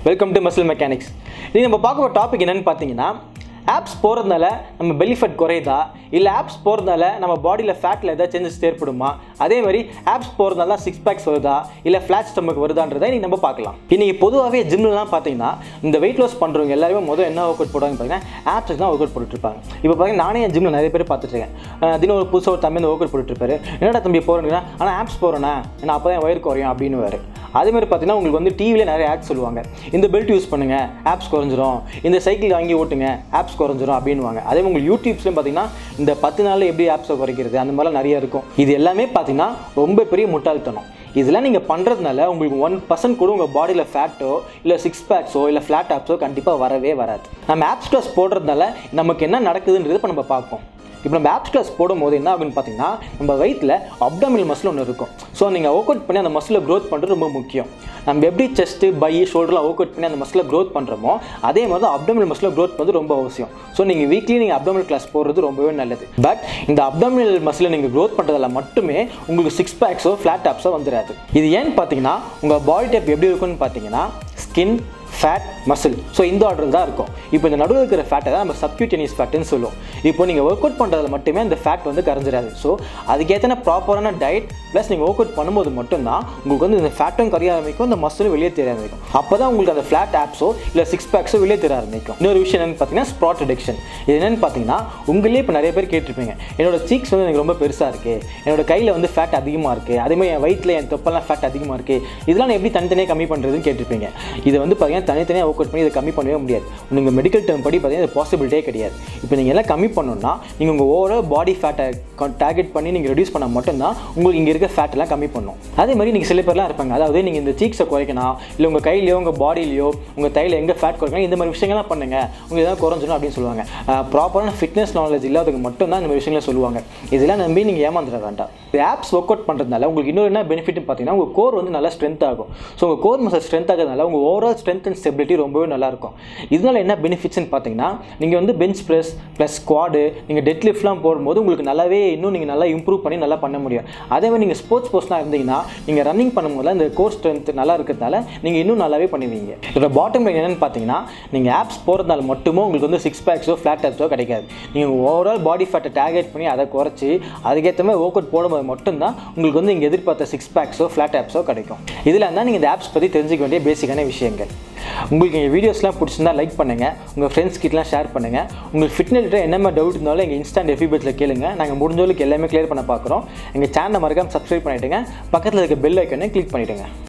welcome to muscle mechanics இது நம்ம பார்க்க போகிற டாபிக் என்னன்னு பார்த்தீங்கன்னா ஆப்ஸ் போகிறதுனால நம்ம belly fat குறையுதா இல்லை ஆப்ஸ் போகிறதுனால நம்ம பாடியில் ஃபேட்டில் ஏதாவது சேஞ்சஸ் ஏற்படுமா அதே மாதிரி ஆப்ஸ் போகிறதுனால சிக்ஸ் பேக்ஸ் வருதா இல்லை ஃப்ளாட் ஸ்டமக் வருதான்றதை இன்னைக்கு நம்ம பார்க்கலாம் இன்னைக்கு பொதுவாகவே ஜிம்லலாம் பார்த்தீங்கன்னா இந்த வெயிட் லாஸ் பண்ணுறவங்க எல்லாருமே முதல் என்ன ஒர்க் அவுட் போடுவாங்க பார்த்தீங்கன்னா ஆப்ஸ் தான் ஒர்க் அவுட் போட்டுட்டு இருப்பாங்க இப்போ பார்த்தீங்கன்னா நானே என் ஜிம்மில் நிறைய பேர் பார்த்துருக்கேன் தினம் ஒரு புதுசாக ஒரு தம்பி ஒர்க் அவுட் போட்டுட்டு இருப்பாரு என்னடா தம்பி போகிறேன்னா ஆனால் ஆப்ஸ் போகிறேன்னா நான் அப்போ தான் வயிறு குறையும் அப்படின்னு வேறு அதே மாதிரி பார்த்தீங்கன்னா உங்களுக்கு வந்து டிவியில நிறைய ஆட்ஸ் சொல்லுவாங்க இந்த பெல்ட் யூஸ் பண்ணுங்க ஆப்ஸ் குறைஞ்சிரும் இந்த சைக்கிள் வாங்கி ஓட்டுங்க ஆப்ஸ் குறைஞ்சிரும் அப்படின்னுவாங்க அதே மாதிரி உங்களுக்கு யூடியூப்ஸ்லையும் பார்த்தீங்கன்னா இந்த பத்து நாளில் எப்படி ஆப்ஸை குறைக்கிறது அந்த மாதிரிலாம் நிறைய இருக்கும் இது எல்லாமே பார்த்தீங்கன்னா ரொம்ப பெரிய முட்டாள்தனம் இதெல்லாம் நீங்கள் பண்ணுறதுனால உங்களுக்கு ஒன் பர்சன்ட் கூட உங்கள் பாடியில் ஃபேட்டோ இல்லை சிக்ஸ் பேக்ஸோ இல்லை ஃப்ளாட் ஆப்ஸோ கண்டிப்பாக வரவே வராது நம்ம ஆப்ஸ் கிளாஸ் போடுறதுனால நமக்கு என்ன நடக்குதுன்றது இப்போ நம்ம பார்ப்போம் இப்போ நம்ம ஆப்ஸ் கிளாஸ் போடும்போது என்ன ஆகுன்னு பார்த்தீங்கன்னா நம்ம வயிற்றில் அப்டமில் மசில் ஒன்று இருக்கும் ஸோ நீங்கள் ஒர்க் அவுட் பண்ணி அந்த மசிலை க்ரோத் பண்ணுறது ரொம்ப முக்கியம் நம்ம எப்படி செஸ்ட்டு பை ஷோல்டர்லாம் ஒர்க் அவுட் பண்ணி அந்த மசிலை க்ரோத் பண்ணுறோமோ அதே மாதிரி தான் அப்டமில் மசிலை க்ரோத் பண்ணுறது ரொம்ப அவசியம் ஸோ நீங்கள் வீக்லி நீங்கள் அப்டமில் கிளாஸ் போடுறது ரொம்பவே நல்லது பட் இந்த அப்டமில் மசிலை நீங்கள் க்ரோத் பண்ணுறதால மட்டுமே உங்களுக்கு சிக்ஸ் பேக்ஸோ ஃப்ளாட் ஆப்ஸோ வந்துடாது இது ஏன்னு பார்த்தீங்கன்னா உங்கள் பாடி டைப் எப்படி இருக்குன்னு பார்த்தீங்கன்னா ஸ்கின் ஃபேட் மசில் ஸோ இந்த ஆர்டர் தான் இருக்கும் இப்போ இந்த நடுவில் இருக்கிற ஃபேட்டை தான் நம்ம சப்க்யூட்டேனியஸ் ஃபேட்டுன்னு சொல்லுவோம் இப்போ நீங்கள் ஒர்க் அவுட் பண்ணுறதுல மட்டுமே அந்த ஃபேட் வந்து கரைஞ்சிடாது ஸோ அதுக்கேற்ற ப்ராப்பரான டயட் ப்ளஸ் நீங்கள் ஒர்க் அவுட் பண்ணும்போது மட்டும்தான் உங்களுக்கு வந்து இந்த ஃபேட்டும் கரைய ஆரம்பிக்கும் இந்த மசிலும் வெளியே தெரிய ஆரம்பிக்கும் அப்போ தான் உங்களுக்கு அந்த ஃப்ளாட் ஆப்ஸோ இல்லை சிக்ஸ் பேக்ஸோ வெளியே தெரிய ஆரம்பிக்கும் இன்னொரு விஷயம் என்னென்னு பார்த்தீங்கன்னா ஸ்ப்ராட் ரிடக்ஷன் இது என்னென்னு பார்த்தீங்கன்னா உங்களே இப்போ நிறைய பேர் கேட்டிருப்பீங்க என்னோட சீக்ஸ் வந்து எனக்கு ரொம்ப பெருசாக இருக்குது என்னோட கையில் வந்து ஃபேட் அதிகமாக இருக்குது அதேமாதிரி என் வயிற்றில் என் தொப்பெல்லாம் ஃபேட் அதிகமாக இருக்குது இதெல்லாம் நான் எப்படி தனித்தனியாக கம்மி பண்ணுறதுன்னு கேட்டிருப்பீங்க இது வந்து பார்த்தீங்கன்னா தனித்தனியாக ஒர்க் அவுட் பண்ணி இதை கம்மி பண்ணவே முடியாது நீங்கள் மெடிக்கல் டேர்ம் படி பார்த்தீங்கன்னா இது பாசிபிலிட்டே கிடையாது இப்போ நீங்கள் எல்லாம் கம்மி பண்ணணும்னா நீங்கள் உங்கள் ஓவரால் பாடி ஃபேட்டை டார்கெட் பண்ணி நீங்கள் ரெடியூஸ் பண்ணால் மட்டும்தான் உங்களுக்கு இங்கே இருக்க ஃபேட் எல்லாம் கம்மி பண்ணும் அதே மாதிரி நீங்கள் சில பேர்லாம் இருப்பாங்க அதாவது நீங்கள் இந்த சீக்ஸை குறைக்கணும் இல்லை உங்கள் கையிலையோ உங்கள் பாடியிலையோ உங்கள் தையில் எங்கே ஃபேட் குறைக்கணும் இந்த மாதிரி விஷயங்கள்லாம் பண்ணுங்க உங்களுக்கு எதாவது குறைஞ்சிடும் அப்படின்னு சொல்லுவாங்க ப்ராப்பரான ஃபிட்னஸ் நாலேஜ் இல்லாதவங்க மட்டும்தான் இந்த மாதிரி விஷயங்களை சொல்லுவாங்க இதெல்லாம் நம்பி நீங்கள் ஏமாந்துட வேண்டாம் இந்த ஆப்ஸ் ஒர்க் அவுட் பண்ணுறதுனால உங்களுக்கு இன்னொரு என்ன பெனிஃபிட்னு பார்த்தீங்கன்னா உங்கள் கோர் வந்து நல்லா ஸ்ட்ரென்த் ஆகும் ஸோ உங்கள் கோர் மசில் ஸ்ட்ரென்த் ஆகிறதுனால உங்கள் ஓவரால் ஸ்ட்ரென்த் அண்ட் ஸ்டெபிலிட்டி ரொம்பவே நல்லாயிருக்கும் இதனால என்ன பெனிஃபிட்ஸ்னு பார்த்தீங்கன்னா நீங்கள் வந்து பெஞ்ச் ப்ரெஸ் ப்ளஸ் ஸ்குவாடு நீங்கள் டெட் லிஃப்ட்லாம் போடும்போது உங்களுக்கு நல்லாவே இன்னும் நீங்கள் நல்லா இம்ப்ரூவ் பண்ணி நல்லா பண்ண முடியும் அதே மாதிரி நீங்கள் ஸ்போர்ட்ஸ் பர்சனாக இருந்தீங்கன்னா நீங்கள் ரன்னிங் பண்ணும்போது இந்த கோர் ஸ்ட்ரென்த் நல்லா இருக்கிறதால நீங்கள் இன்னும் நல்லாவே பண்ணுவீங்க இதோட பாட்டம் லைன் என்னென்னு பார்த்தீங்கன்னா நீங்கள் ஆப்ஸ் போகிறதுனால மட்டுமே உங்களுக்கு வந்து சிக்ஸ் பேக்ஸோ ஃப்ளாட் ஆப்ஸோ கிடைக்காது நீங்கள் ஓவரால் பாடி ஃபேட்டை டார்கெட் பண்ணி அதை குறைச்சி அதுக்கேற்ற மாதிரி ஒர்க் அவுட் போடும்போது மட்டும்தான் உங்களுக்கு வந்து இங்கே எதிர்பார்த்த சிக்ஸ் பேக்ஸோ ஃப்ளாட் ஆப்ஸோ கிடைக்கும் இதில் தான் நீங்கள் இந்த ஆப்ஸ் பற்றி தெரிஞ்சுக்க வேண்டிய பேசிக்கான விஷயங்கள் உங்களுக்கு எங்கள் வீடியோஸ்லாம் பிடிச்சிருந்தா லைக் பண்ணுங்கள் உங்கள் ஃப்ரெண்ட்ஸ் கிட்டலாம் ஷேர் பண்ணுங்கள் உங்களுக்கு ஃபிட்னஸ் என்ன மாதிரி டவுட் இருந்தாலும் எங்கள் இன்ஸ்டாண்ட் எஃபி பேஜில் கேளுங்க நாங்கள் முடிஞ்சவளுக்கு எல்லாமே கிளியர் பண்ண பார்க்குறோம் எங்கள் சேனலை மறக்காம சப்ஸ்கிரைப் பண்ணிவிடுங்க பக்கத்தில் இருக்க பெல் ஐக்கனை கிளிக் பண்ணிவிடுங்க